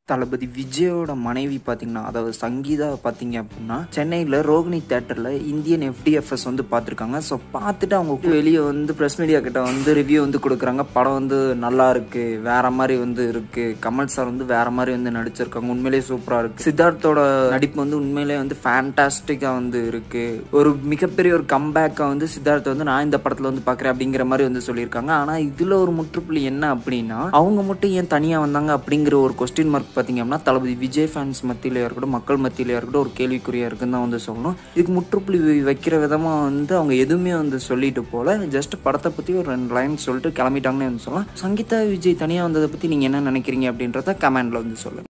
தளபதி விஜயோட மனைவி பார்த்தீங்கன்னா அதாவது சங்கீதா பார்த்தீங்க அப்படின்னா சென்னையில் ரோகிணி தேட்டரில் இந்தியன் எஃப்டிஎஃப்எஸ் வந்து பார்த்துருக்காங்க ஸோ பார்த்துட்டு அவங்க வெளியே வந்து ப்ரெஸ் மீடியா கிட்ட வந்து ரிவ்யூ வந்து கொடுக்குறாங்க படம் வந்து நல்லா இருக்கு வேற மாதிரி வந்து இருக்கு கமல் சார் வந்து வேற மாதிரி வந்து நடிச்சிருக்காங்க உண்மையிலேயே சூப்பராக இருக்கு சித்தார்த்தோட நடிப்பு வந்து உண்மையிலேயே வந்து ஃபேண்டாஸ்டிக்காக வந்து இருக்கு ஒரு மிகப்பெரிய ஒரு கம்பேக்கை வந்து சித்தார்த்தை வந்து நான் இந்த படத்தில் வந்து பார்க்குறேன் அப்படிங்கிற மாதிரி வந்து சொல்லியிருக்காங்க ஆனால் இதில் ஒரு முற்றுப்புள்ளி என்ன அப்படின்னா அவங்க மட்டும் ஏன் தனியாக வந்தாங்க அப்படிங்கிற ஒரு கொஸ்டின் மார்க் பார்த்தீங்க அப்படின்னா தளபதி விஜய் ஃபேன்ஸ் மத்தியிலே இருக்கட்டும் மக்கள் மத்தியிலே இருக்கட்டும் ஒரு கேள்விக்குறியாக இருக்குன்னு தான் வந்து சொல்லணும் இதுக்கு முற்றுப்புள்ளி வை- வைக்கிற விதமாக வந்து அவங்க எதுவுமே வந்து சொல்லிட்டு போல ஜஸ்ட் படத்தை பற்றி ஒரு ரெண்டு லைன் சொல்லிட்டு கிளம்பிட்டாங்கன்னு வந்து சொல்லலாம் சங்கீதா விஜய் தனியாக வந்ததை பற்றி நீங்கள் என்ன நினைக்கிறீங்க அப்படின்றத கமெண்ட்ல வந்து சொல்லுங்கள்